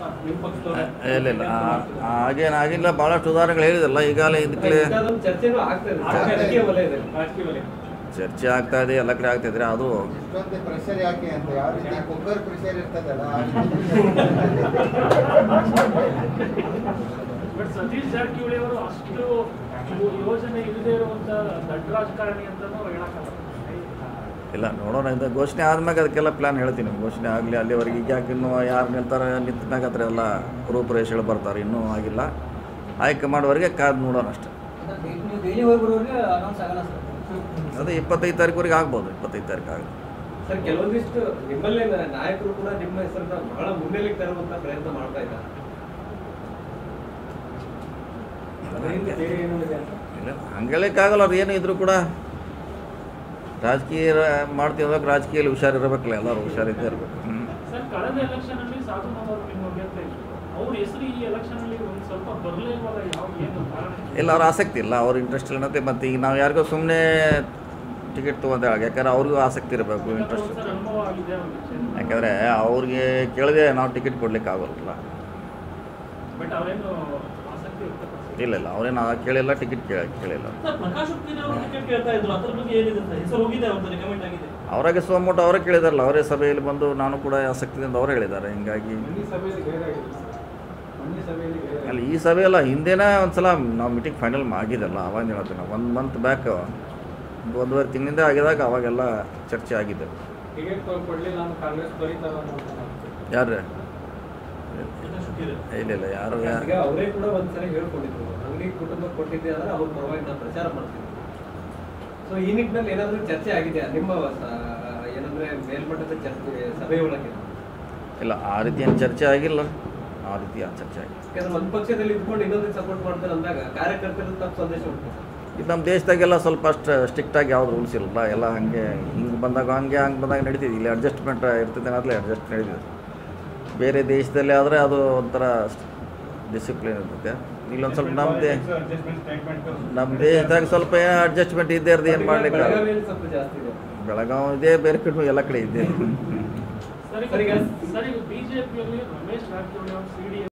ನಿಮ್ಮ ಪಕ್ಷದವ್ರು ಇಲ್ಲ ಇಲ್ಲ ಆ- ಹಾಗೇನು ಆಗಿಲ್ಲ ಭಾಳಷ್ಟು ಉದಾಹರಣೆಗಳು ಹೇಳಿದಲ್ಲ ಈಗಾಗಲೇ ಇದಕ್ಕೆ ಇಂಥದ್ದೊಂದು ಚರ್ಚೆನೂ ಆಗ್ತಾ ಇದೆ ರಾಜಕೀಯ ವಲಯದಲ್ಲಿ ರಾಜಕೀಯ ವಲಯ ಚರ್ಚೆ ಆಗ್ತಾ ಇದೆ ಎಲ್ಲ ಕಡೆ ಆಗ್ತಿದ್ರೆ ಅದು ಇಷ್ಟೊಂದು ಪ್ರೆಷರ್ ಯಾಕೆ ಅಂತ ಯಾವ ರೀತಿ ಕುಕ್ಕರ್ ಪ್ರೆಷರ್ ಇರ್ತದಲ್ಲ ಬಟ್ ಸತೀಶ್ ಜಾರಕಿಹೊಳಿ ಅವರು ಅಷ್ಟು ಯೋ- ಯೋಜನೆ ಇಲ್ಲದೆ ಇರುವಂತ ದೊಡ್ಡ ರಾಜಕಾರಣಿ ಅಂತಾನು ಹೇಳಕ್ಕಾಗಲ್ಲ ಇಲ್ಲ ನೋಡೋಣ ಇದು ಘೋಷಣೆ ಆದ್ಮ್ಯಾಗ ಅದಕ್ಕೆಲ್ಲ ಪ್ಲ್ಯಾನ್ ಹೇಳ್ತೀನಿ ಘೋಷಣೆ ಆಗಲಿ ಅಲ್ಲಿವರೆಗೆ ಈಗ ಯಾಕೆ ಇನ್ನೂ ಯಾರು ನಿಲ್ತಾರೆ ನಿಂತ ಮ್ಯಾಗ ಹತ್ರ ಎಲ್ಲ ರೂಪುರೇಷೆಗಳು ಬರ್ತಾರೆ ಇನ್ನೂ ಆಗಿಲ್ಲ ಹೈಕಮಾಂಡ್ವರೆಗೆ ಕಾದು ನೋಡೋಣ ಅಷ್ಟೇ ನೀವು ಡೈಲಿ ಹೋಗಿ ಬರೋರಿಗೆ ಅನೌನ್ಸ್ ಆಗಲ್ಲ ಸರ್ ಅದೇ ಇಪ್ಪತ್ತೈದು ತಾರೀಕುವರೆಗೆ ಆಗ್ಬೋದು ಇಪ್ಪತ್ತೈದು ತಾರೀಕು ಆಗುತ್ತೆ ಸರ್ ಕೆಲವೊಂದಿಷ್ಟು ನಿಮ್ಮಲ್ಲೇ ನ- ನಾಯಕರು ಕೂಡ ನಿಮ್ಮ ಹೆಸರನ್ನ ಬಹಳ ಮುನ್ನೆಲೆಗೆ ತರುವಂತ ಪ್ರಯತ್ನ ಮಾಡ್ತಾ ಇದ್ದಾರೆ ಅದರಿಂದ ಬೇರೆ ಏನೂ ಇದೆ ಅಂತ ಇಲ್ಲ ಹಂಗೆ ಹೇಳೋಕ್ಕಾಗಲ್ಲ ಅವ್ರು ಏನು ಇದ್ರೂ ಕೂಡ ರಾಜಕೀಯ ಮಾಡ್ತಿರೋಕೆ ರಾಜಕೀಯದಲ್ಲಿ ಹುಷಾರಿರಬೇಕಲ್ಲ ಎಲ್ಲರೂ ಹುಷಾರಿದ್ದೇ ಇರಬೇಕು ಹ್ಞೂ ಸರ್ ಕಳೆದ ಎಲೆಕ್ಷನ್ ಅಲ್ಲಿ ಸಾಧು ಅವರು ನಿಮ್ಮ ಅಭ್ಯರ್ಥಿ ಇದ್ರು. ಅವ್ರ ಹೆಸರು ಈ ಎಲೆಕ್ಷನ್ ಅಲ್ಲಿ ಒಂದ್ ಸ್ವಲ್ಪ ಬರಲೇ ಇಲ್ವಲ್ಲ ಯಾವ ಏನು ಕಾರಣ ಇಲ್ಲ ಅವ್ರ ಆಸಕ್ತಿ ಇಲ್ಲ ಅವ್ರ ಇಂಟ್ರೆಸ್ಟ್ ಇಲ್ಲ ಮತ್ತು ಈಗ ನಾವು ಯಾರಿಗೋ ಸುಮ್ಮನೆ ಟಿಕೆಟ್ ತೊಗೊಂತ ಯಾಕಂದ್ರೆ ಅವ್ರಿಗೂ ಆಸಕ್ತಿ ಇರಬೇಕು ಇಂಟ್ರೆಸ್ಟ್ ಸರ್ ಅನುಭವ ಆಗಿದೆ ಅವ್ರಿಗೆ ಯಾಕಂದರೆ ಅವ್ರಿಗೆ ಕೇಳಿದೆ ನಾವು ಟಿಕೆಟ್ ಕೊಡ್ಲಿಕ್ಕೆ ಆಗೋಲ್ಲ ಬಟ್ ಅವ್ರೇನು ಆಸಕ್ತಿ ವ್ಯಕ್ತಪಡಿಸಿಲ್ಲ. ಇಲ್ಲ ಇಲ್ಲ ಅವ್ರೇನು ಕೇಳಿಲ್ಲ ಟಿಕೆಟ್ ಕೇಳ ಕೇಳಿಲ್ಲ ಸರ್ ಪ್ರಕಾಶ್ ಹುಕ್ಕಿನ ಅವರು ಟಿಕೆಟ್ ಕೇಳ್ತಾ ಇದ್ರು ಅದ್ರ ಬಗ್ಗೆ ಏನಿದೆ ಸರ್ ಹೆಸರು ಹೋಗಿದೆ ಅವ್ರದ್ದು ರೆಕಮೆಂಡ್ ಆಗಿದೆ ಅವರಾಗೆ ಸೋಮೋಟ ಅವರೇ ಕೇಳಿದಾರಲ್ಲ ಅವರೇ ಸಭೆಯಲ್ಲಿ ಬಂದು ನಾನು ಕೂಡ ಆಸಕ್ತಿಯಿಂದ ಅವರೇ ಹೇಳಿದ್ದಾರೆ ಹಿಂಗಾಗಿ ಮನ್ನಿ ಸಭೆಯಲ್ಲಿ ಗೈರ್ ಆಗಿದೆ ಸರ್. ಮನ್ನಿ ಸಭೆಯಲ್ಲಿ ಗೈರ್ ಆಗಿದೆ. ಅಲ್ಲಿ ಈ ಸಭೆ ಅಲ್ಲ ಹಿಂದೆನೇ ಒಂದು ಸಲ ನಾವು ಮೀಟಿಂಗ್ ಫೈನಲ್ ಆಗಿದಲ್ಲ ಅವಾಗ ಹೇಳ್ತೀನಿ ಒಂದು ಮಂತ್ ಬ್ಯಾಕ್ ಒಂದು ಒಂದೂವರೆ ತಿಂಗಳಿಂದ ಆಗಿದಾಗ ಅವಾಗೆಲ್ಲ ಚರ್ಚೆ ಆಗಿದೆ ಟಿಕೆಟ್ ಕೊಡ್- ಕೊಡ್ಲಿಲ್ಲ ಅಂತ ಕಾಂಗ್ರೆಸ್ ಬರೀತಾರ ಯಾರು ಪ್ರಕಾಶ್ ಹುಕ್ಕಿದೆ ಇಲ್ಲ ಇಲ್ಲ ಯಾರು ಈಗ ಅವರೇ ಕೂಡ ಒಂದ್ಸಲ ಹೇಳ್ಕೊಂಡಿದ್ರು ಅಂಗಡಿ ಕುಟುಂಬ ಕೊಟ್ಟಿದ್ದೆ ಅಂದ್ರೆ ಅವ್ರ ಪರವಾಗಿ ನಾವು ಪ್ರಚಾರ ಮಾಡ್ತೀವಿ ಸೊ ಈ ನಿಟ್ಟಿನಲ್ಲಿ ಏನಾದ್ರೂ ಚರ್ಚೆ ಆಗಿದೆಯಾ ನಿಮ್ಮ ಸ- ಏನಂದ್ರೆ ಮೇಲ್ಮಟ್ಟದ ಚರ್ಚೆ ಸಭೆಯೊಳಗೆ ಇಲ್ಲ ಆ ರೀತಿ ಏನು ಚರ್ಚೆ ಆಗಿಲ್ಲ ಆ ರೀತಿ ಆ ಚರ್ಚೆ ಆಗಿಲ್ಲ ಯಾಕಂದ್ರೆ ಒಂದ್ ಪಕ್ಷದಲ್ಲಿ ಇದ್ಕೊಂಡು ಇನ್ನೊಂದಕ್ಕೆ ಸಪೋರ್ಟ್ ಮಾಡ್ತಾರೆ ಅಂದಾಗ ಕಾರ್ಯಕರ್ತರು ತಪ್ಪು ಸಂದೇಶ ಉಂಟು ಇದು ನಮ್ಮ ದೇಶದಾಗೆಲ್ಲ ಸ್ವಲ್ಪ ಅಷ್ಟು ಸ್ಟ್ರಿಕ್ಟಾಗಿ ಯಾವ್ದು ರೂಲ್ಸ್ ಇಲ್ಲ ಎಲ್ಲ ಹಾಗೆ ಹಿಂಗೆ ಬಂದಾಗ ಹಂಗೆ ಹಂಗೆ ಬಂದಾಗ ನಡೀತಿದೆ ಇಲ್ಲಿ ಅಡ್ಜಸ್ಟ್ಮೆಂಟ್ ಇರ್ತದೆ ಅನ್ನೋದ್ಲೆ ಅಡ್ಜಸ್ಟ್ ನಡೀತಿದೆ ಬೇರೆ ದೇಶದಲ್ಲಿ ಆದರೆ ಅದು ಒಂಥರ ಡಿಸಿಪ್ಲಿನ್ ಇರ್ತದೆ ಇಲ್ಲೊಂದು ಸ್ವಲ್ಪ ನಮ್ಮ ದೇ ನಮ್ಮ ದೇಶದಾಗ ಸ್ವಲ್ಪ ಅಡ್ಜಸ್ಟ್ಮೆಂಟ್ ಇದ್ದೇ ಇರೋದು ಏನು ಮಾಡ್ಲಿಕ್ಕೆ ಬೆಳಗಾವಿಯಲ್ಲಿ ಸ್ವಲ್ಪ ಜಾಸ್ತಿ ಇದೆ ಬೆಳಗಾವಿ ಇದೆ ಬೇರೆ ಕಡೆ ಎಲ್ಲ ಕಡೆ ಇದೆ ಸರ್ ಸರ್, ಈಗ- ಈಗ ಸರ್ ಈಗ ಬಿಜೆಪಿಯಲ್ಲಿ ರಮೇಶ್ ಜಾರಕಿಹೊಳಿ ಅವರು ಸಿ ಡಿ